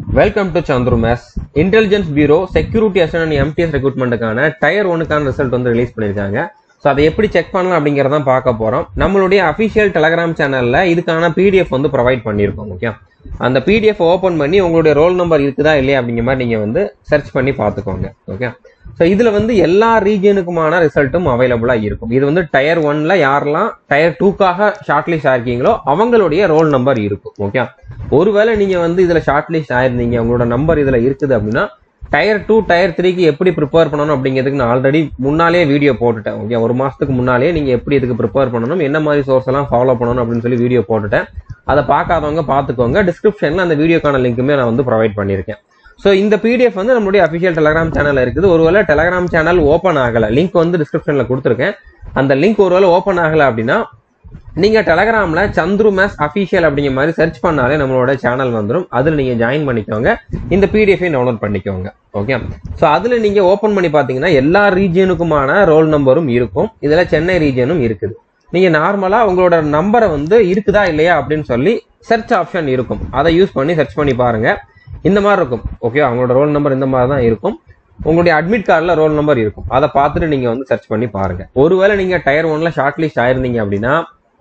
welcome to Chandru maths intelligence bureau security assistant and MTS ரெக்ரூட்மெண்ட்டுக்கான tier ஒனுக்கான result வந்து release பண்ணியிருக்காங்க ஸோ அதை எப்படி செக் பண்ணலாம் அப்படிங்கிறதான் பார்க்க போகிறோம் நம்மளுடைய அஃபிஷியல் டெலகிராம் சேனலில் இதுக்கான பிடிஎஃப் வந்து ப்ரொவைட் பண்ணியிருக்கோம் ஓகே அந்த பிடிஎஃப் ஓப்பன் பண்ணி உங்களுடைய ரோல் நம்பர் இருக்குதா இல்லையா அப்படிங்கிற மாதிரி நீங்கள் வந்து சர்ச் பண்ணி பார்த்துக்கோங்க ஓகே ஸோ இதில் வந்து எல்லா ரீஜனுக்குமான ரிசல்ட்டும் அவைலபிளாக இருக்கும் இது வந்து டயர் ஒன்ல யாரெல்லாம் டயர் டூக்காக ஷார்ட் லிஸ்ட் ஆயிருக்கீங்களோ அவங்களுடைய ரோல் நம்பர் இருக்கும் ஓகே ஒருவேளை நீங்கள் வந்து இதில் ஷார்ட் லிஸ்ட் ஆயிருந்தீங்க உங்களோட நம்பர் இதில் இருக்குது அப்படின்னா டயர் டூ டயர் த்ரீக்கு எப்படி ப்ரிப்பேர் பண்ணணும் அப்படிங்கிறதுக்கு நான் ஆல்ரெடி முன்னாலே வீடியோ போட்டுட்டேன் ஓகே ஒரு மாசத்துக்கு முன்னாலே நீங்க எப்படி இதுக்கு ப்ரிப்பேர் பண்ணணும் என்ன மாதிரி சோர்ஸ் எல்லாம் ஃபாலோ பண்ணணும் அப்படின்னு சொல்லி வீடியோ போட்டுட்டேன் அதை பார்க்காதவங்க பார்த்துக்கோங்க டிஸ்கிரிப்ஷன்ல அந்த வீடியோக்கான லிங்க்குமே நான் வந்து ப்ரொவைட் பண்ணியிருக்கேன் ஸோ இந்த பிடிஎஃப் வந்து நம்மளுடைய அஃபிஷியல் டெலகிராம் சேனல் இருக்குது ஒருவேளை டெலகிராம் சேனல் ஓப்பன் ஆகல லிங்க் வந்து டிஸ்கிரிப்ஷன்ல கொடுத்துருக்கேன் அந்த லிங்க் ஒருவேளை ஓப்பன் ஆகல அப்படின்னா நீங்க டெலகிராம்ல சந்துரு மேஸ் அபிஷியல் அப்படிங்கிற மாதிரி சர்ச் பண்ணாலே நம்மளோட சேனல் வந்துடும் அதுல நீங்க ஜாயின் பண்ணிக்கோங்க இந்த பிடிஎஃப் டவுன்லோட் பண்ணிக்கோங்க ஓகே ஸோ அதுல நீங்க ஓபன் பண்ணி பாத்தீங்கன்னா எல்லா ரீஜியனுக்குமான ரோல் நம்பரும் இருக்கும் இதுல சென்னை ரீஜியனும் இருக்குது நீங்க நார்மலா உங்களோட நம்பரை வந்து இருக்குதா இல்லையா அப்படின்னு சொல்லி சர்ச் ஆப்ஷன் இருக்கும் அதை யூஸ் பண்ணி சர்ச் பண்ணி பாருங்க இந்த மாதிரி இருக்கும் ஓகே அவங்களோட ரோல் நம்பர் இந்த மாதிரி தான் இருக்கும் உங்களுடைய அட்மிட் கார்டில் ரோல் நம்பர் இருக்கும் அதை பார்த்துட்டு நீங்க வந்து சர்ச் பண்ணி பாருங்க ஒருவேளை நீங்க டயர் ஒன்ல ஷார்ட் லிஸ்ட் ஆயிருந்தீங்க அப்படின்னா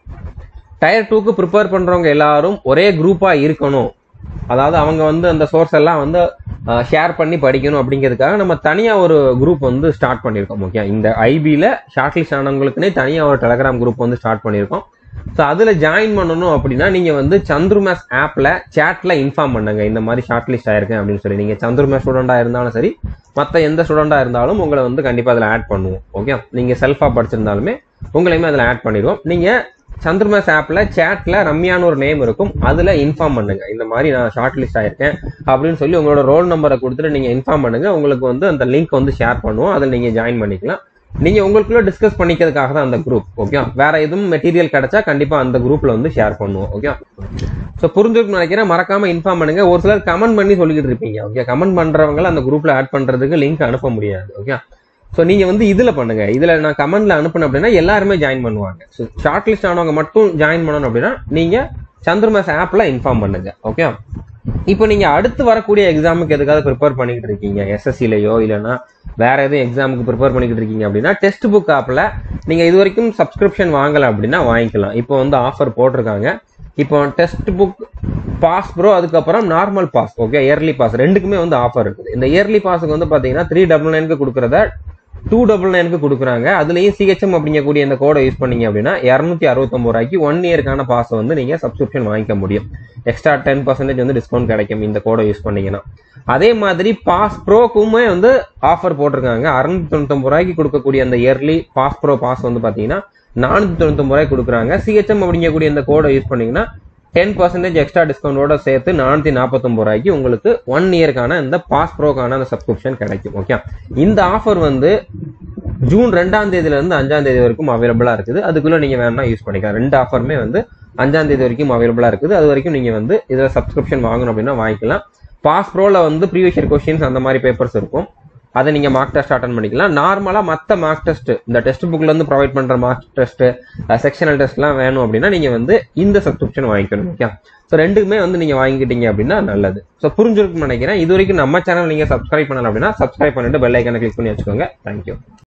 டயர் டூக்கு ப்ரிப்பேர் பண்றவங்க எல்லாரும் ஒரே குரூப்பா இருக்கணும் அதாவது அவங்க வந்து அந்த சோர்ஸ் எல்லாம் வந்து ஷேர் பண்ணி படிக்கணும் அப்படிங்கிறதுக்காக நம்ம தனியா ஒரு குரூப் வந்து ஸ்டார்ட் பண்ணியிருக்கோம் ஓகே இந்த ஐபியில ஷார்ட் லிஸ்ட் ஆனவங்களுக்குனே தனியா ஒரு டெலகிராம் குரூப் வந்து ஸ்டார்ட் பண்ணியிருக்கோம் ஸோ அதுல ஜாயின் பண்ணணும் அப்படின்னா நீங்க வந்து சந்துரு மேஸ் ஆப்ல சேட்ல இன்ஃபார்ம் பண்ணுங்க இந்த மாதிரி ஷார்ட் லிஸ்ட் ஆயிருக்கேன் அப்படின்னு சொல்லி நீங்க சந்துரு மேஸ் ஸ்டூடெண்டா இருந்தாலும் சரி மற்ற எந்த ஸ்டூடெண்டா இருந்தாலும் உங்களை வந்து கண்டிப்பா அதில் ஆட் பண்ணுவோம் ஓகே நீங்க செல்ஃபா படிச்சிருந்தாலுமே உங்களையுமே அதில் ஆட் பண்ணிடுவோம் நீங்க சந்திரமாஸ் ஆப்ல சேட்ல ரம்யான்னு ஒரு நேம் இருக்கும் அதுல இன்ஃபார்ம் பண்ணுங்க இந்த மாதிரி நான் ஷார்ட் லிஸ்ட் ஆயிருக்கேன் அப்படின்னு சொல்லி உங்களோட ரோல் நம்பரை கொடுத்துட்டு நீங்க இன்ஃபார்ம் பண்ணுங்க உங்களுக்கு வந்து அந்த லிங்க் வந்து ஷேர் பண்ணுவோம் அதில் நீங்க ஜாயின் பண்ணிக்கலாம் நீங்க உங்களுக்குள்ள டிஸ்கஸ் பண்ணிக்கிறதுக்காக தான் அந்த குரூப் ஓகே வேற எதுவும் மெட்டீரியல் கிடைச்சா கண்டிப்பா அந்த குரூப்ல வந்து ஷேர் பண்ணுவோம் ஓகே ஸோ புரிஞ்சுக்கணும்னு நினைக்கிறேன் மறக்காம இன்ஃபார்ம் பண்ணுங்க ஒரு சிலர் கமெண்ட் பண்ணி சொல்லிக்கிட்டு இருப்பீங்க ஓகே கமெண்ட் பண்றவங்க அந்த குரூப்ல ஆட் பண்றதுக்கு லிங்க் அனுப்ப முடியாது ஓகே ஸோ நீங்க வந்து இதுல பண்ணுங்க இதுல நான் கமெண்ட்ல அனுப்பினேன் அப்படின்னா எல்லாருமே ஜாயின் பண்ணுவாங்க ஸோ ஷார்ட் லிஸ்ட் ஆனவங்க மட்டும் ஜாயின் பண்ணணும் அப்படின்னா நீங்க சந்திரமாஸ் ஆப்ல இன்ஃபார்ம் பண்ணுங்க ஓகே இப்போ நீங்க அடுத்து வரக்கூடிய எக்ஸாமுக்கு எதுக்காவது ப்ரிப்பேர் பண்ணிக்கிட்டு இருக்கீங்க எஸ்எஸ்சிலையோ இல்லைன்னா வேற எதுவும் எக்ஸாமுக்கு ப்ரிப்பேர் பண்ணிக்கிட்டு இருக்கீங்க அப்படின்னா டெஸ்ட் புக் ஆப்ல நீங்க இது வரைக்கும் சப்ஸ்கிரிப்ஷன் வாங்கல அப்படின்னா வாங்கிக்கலாம் இப்போ வந்து ஆஃபர் போட்டிருக்காங்க இப்போ டெஸ்ட் புக் பாஸ் ப்ரோ அதுக்கப்புறம் normal pass okay yearly pass ரெண்டுக்குமே வந்து ஆஃபர் இருக்குது இந்த இயர்லி பாஸுக்கு வந்து பாத்தீங்கன்னா த்ரீ டபுள் நைனுக்கு கொடுக்குறத டூ டபுள் நைனுக்கு கொடுக்குறாங்க அதுலயும் சிஹெச்எம் அப்படிங்கக்கூடிய இந்த கோடை யூஸ் பண்ணீங்க அப்படின்னா இரநூத்தி அறுபத்தொம்பது ரூபாய்க்கு ஒன் இயர்க்கான பாஸ் வந்து நீங்க சப்ஸ்கிரிப்ஷன் வாங்கிக்க முடியும் எக்ஸ்ட்ரா டென் பர்சன்டேஜ் வந்து டிஸ்கவுண்ட் கிடைக்கும் இந்த கோடை யூஸ் பண்ணீங்கன்னா அதே மாதிரி பாஸ் ப்ரோக்குமே வந்து ஆஃபர் போட்டிருக்காங்க அறுநூத்தி தொண்ணூத்தொம்பது ரூபாய்க்கு கொடுக்கக்கூடிய அந்த இயர்லி பாஸ் ப்ரோ பாஸ் வந்து பாத்தீங்கன்னா நானூத்தி தொண்ணூத்தொம்பது ரூபாய்க்கு கொடுக்குறாங்க சிஹெச்எம் அப்படிங்கக்கூடிய இந்த கோடை யூஸ் பண்ணீங்கன்னா டென் பர்சன்டேஜ் எக்ஸ்ட்ரா டிஸ்கவுண்டோட சேர்த்து நானூத்தி நாற்பத்தொம்பது ரூபாய்க்கு உங்களுக்கு ஒன் இயர்க்கான இந்த பாஸ் ப்ரோக்கான அந்த சப்ஸ்கிரிப்ஷன் கிடைக்கும் ஓகே இந்த ஆஃபர் வந்து ஜூன் ரெண்டாம் தேதியில இருந்து அஞ்சாம் தேதி வரைக்கும் அவைலபிளா இருக்குது அதுக்குள்ள நீங்க வேணா யூஸ் பண்ணிக்கலாம் ரெண்டு ஆஃபருமே வந்து அஞ்சாம் தேதி வரைக்கும் அவைலபிளா இருக்குது அது வரைக்கும் நீங்க வந்து இதுல சப்ஸ்கிரிப்ஷன் வாங்கணும் அப்படின்னா வாங்கிக்கலாம் பாஸ் ப்ரோல வந்து ப்ரீவியஸ் இயர் கொஸ்டின்ஸ் அந்த மாதிரி பேப்பர்ஸ் இருக்கும் அதை நீங்க மார்க் டெஸ்ட் அட்டன் பண்ணிக்கலாம் நார்மலா மத்த மார்க் டெஸ்ட் இந்த டெஸ்ட் புக்ல இருந்து ப்ரொவைட் பண்ற மார்க் டெஸ்ட் செக்ஷனல் டெஸ்ட்லாம் வேணும் அப்படின்னா நீங்க வந்து இந்த சப்ஸ்கிரிப்ஷன் வாங்கிக்கணும் ஓகே ஸோ ரெண்டுக்குமே வந்து நீங்க வாங்கிக்கிட்டீங்க அப்படின்னா நல்லது ஸோ புரிஞ்சிருக்கும்னு நினைக்கிறேன் இது வரைக்கும் நம்ம சேனல் நீங்க சப்ஸ்கிரைப் பண்ணல அப்படின்னா சப்ஸ்கிரைப் பண்ணிட்டு பெல் ஐக்கனை கிளிக் பண்ணி வச்சுக்கோங்க தேங்க்யூ